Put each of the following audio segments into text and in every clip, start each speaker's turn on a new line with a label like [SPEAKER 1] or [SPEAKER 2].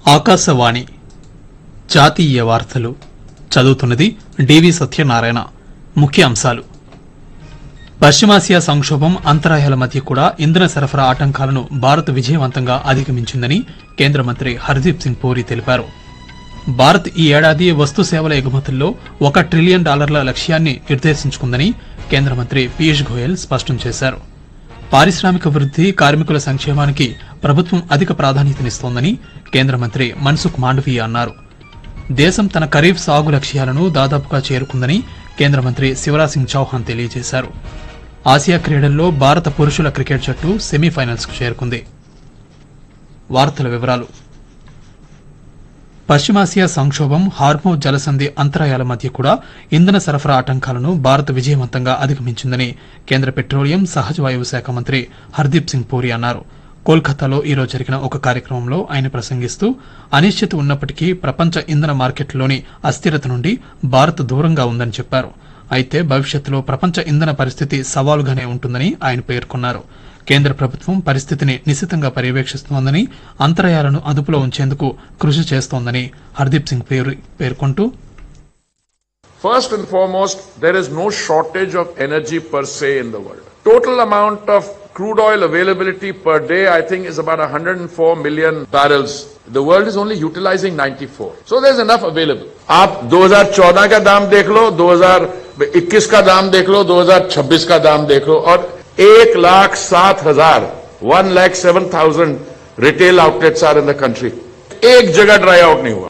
[SPEAKER 1] ఆకాశవాణి జాతీయ వార్తలు చదువుతున్నది డివి సత్యనారాయణ ముఖ్య అంశాలు పశ్చిమాసియా సంక్షోభం అంతరాయాల మధ్య కూడా ఇంధన సరఫరా ఆటంకాలను భారత్ విజయవంతంగా అధిగమించిందని కేంద్ర మంత్రి హర్దీప్ సింగ్ పూరి తెలిపారు భారత్ ఈ ఏడాది వస్తు సేవల ఎగుమతుల్లో ఒక ట్రిలియన్ డాలర్ల లక్ష్యాన్ని నిర్దేశించుకుందని కేంద్ర మంత్రి పీయూష్ గోయల్ స్పష్టం చేశారు పారిశ్రామిక వృద్ధి కార్మికుల సంక్షేమానికి ప్రభుత్వం అధిక ప్రాధాన్యతనిస్తోందని కేంద్ర మంత్రి మన్సుఖ్ మాండవీయ అన్నారు దేశం తన ఖరీఫ్ సాగు లక్ష్యాలను దాదాపుగా చేరుకుందని కేంద్ర మంత్రి శివరాజ్ సింగ్ చౌహాన్ తెలియజేశారు ఆసియా క్రీడల్లో భారత పురుషుల క్రికెట్ జట్టు సెమీఫైనల్స్ కు చేరుకుంది వార్తల వివరాలు పశ్చిమాసియా సంక్షోభం హార్మో జలసంధి అంతరాయాల మధ్య కూడా ఇంధన సరఫరా ఆటంకాలను భారత్ విజయవంతంగా అధిగమించిందని కేంద్ర పెట్రోలియం సహజ వాయువు శాఖ మంత్రి హర్దీప్ సింగ్ పూరి అన్నారు కోల్కతాలో ఈ రోజు జరిగిన ఒక కార్యక్రమంలో ఆయన ప్రసంగిస్తూ అనిశ్చితి ఉన్నప్పటికీ ప్రపంచ ఇంధన మార్కెట్లోని అస్థిరత నుండి భారత్ దూరంగా ఉందని చెప్పారు అయితే భవిష్యత్తులో ప్రపంచ ఇంధన పరిస్థితి సవాలుగానే ఉంటుందని ఆయన పేర్కొన్నారు కేంద్ర ప్రభుత్వం పరిస్థితిని నిశితంగా పర్యవేక్షిస్తోందని అంతరాయాలను అదుపులో ఉంచేందుకు కృషి చేస్తోందని హర్దీప్ సింగ్ పేరు- పేర్కొంటూ
[SPEAKER 2] First and foremost, there is no shortage of energy per se in the world. Total amount of crude oil availability per day, I think, is about 104 million barrels. The world is only utilizing 94. So there's enough available. आप 2014 का दाम देख लो 2021 का दाम देख लो 2026 का दाम देख लो और एक लाख सात हजार one lakh seven thousand retail outlets are in the country एक जगह ड्राई आउट नहीं हुआ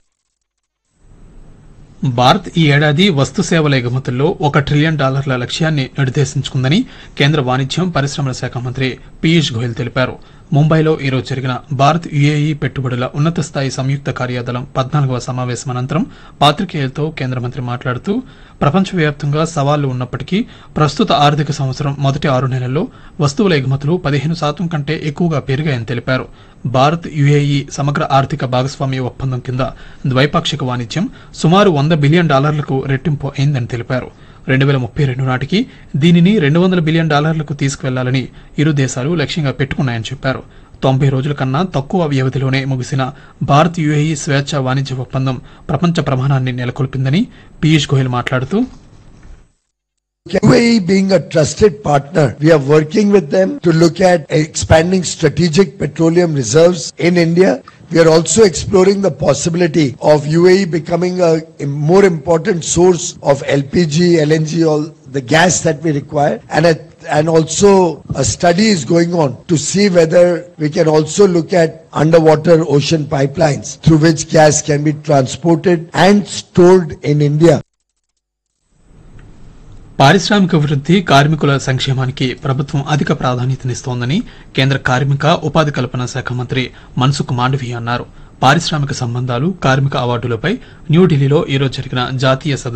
[SPEAKER 1] భారత్ ఈ ఏడాది వస్తు సేవల ఎగుమతుల్లో ఒక ట్రిలియన్ డాలర్ల లక్ష్యాన్ని నిర్దేశించుకుందని కేంద్ర వాణిజ్యం పరిశ్రమల శాఖ మంత్రి పీయూష్ గోయల్ తెలిపారు ముంబైలో ఈ రోజు జరిగిన భారత్ యుఏఈ పెట్టుబడుల ఉన్నత స్థాయి సంయుక్త కార్యదళం పద్నాలుగవ సమావేశం అనంతరం పాత్రికేయులతో కేంద్ర మంత్రి మాట్లాడుతూ ప్రపంచవ్యాప్తంగా సవాళ్లు ఉన్నప్పటికీ ప్రస్తుత ఆర్థిక సంవత్సరం మొదటి ఆరు నెలల్లో వస్తువుల ఎగుమతులు పదిహేను శాతం కంటే ఎక్కువగా పెరిగాయని తెలిపారు భారత్ యుఏఈ సమగ్ర ఆర్థిక భాగస్వామ్య ఒప్పందం కింద ద్వైపాక్షిక వాణిజ్యం సుమారు వంద బిలియన్ డాలర్లకు రెట్టింపు అయిందని తెలిపారు రెండు వేల ముప్పై రెండు నాటికి దీనిని రెండు వందల బిలియన్ డాలర్లకు తీసుకువెళ్లాలని ఇరు దేశాలు లక్ష్యంగా పెట్టుకున్నాయని చెప్పారు తొంభై రోజుల కన్నా తక్కువ వ్యవధిలోనే ముగిసిన భారత్ యుఏఈ స్వేచ్ఛ వాణిజ్య ఒప్పందం ప్రపంచ ప్రమాణాన్ని నెలకొల్పిందని పీయూష్ గోయల్ మాట్లాడుతూ
[SPEAKER 3] UAE being a trusted partner, we are working with them to look at expanding strategic petroleum reserves in India. We are also exploring the possibility of UAE becoming a, a more important source of LPG, LNG, all the gas that we require. And, a, and also a study is going on to see whether we can also look at underwater ocean pipelines through which gas can be transported and stored in India.
[SPEAKER 1] పారిశ్రామిక వృద్ధి కార్మికుల సంక్షేమానికి ప్రభుత్వం అధిక ప్రాధాన్యతనిస్తోందని కేంద్ర కార్మిక ఉపాధి కల్పన శాఖ మంత్రి మన్సుఖ్ మాండవీయ అన్నారు పారిశ్రామిక సంబంధాలు కార్మిక అవార్డులపై న్యూఢిల్లీలో ఈరోజు జరిగిన జాతీయ సదస్సు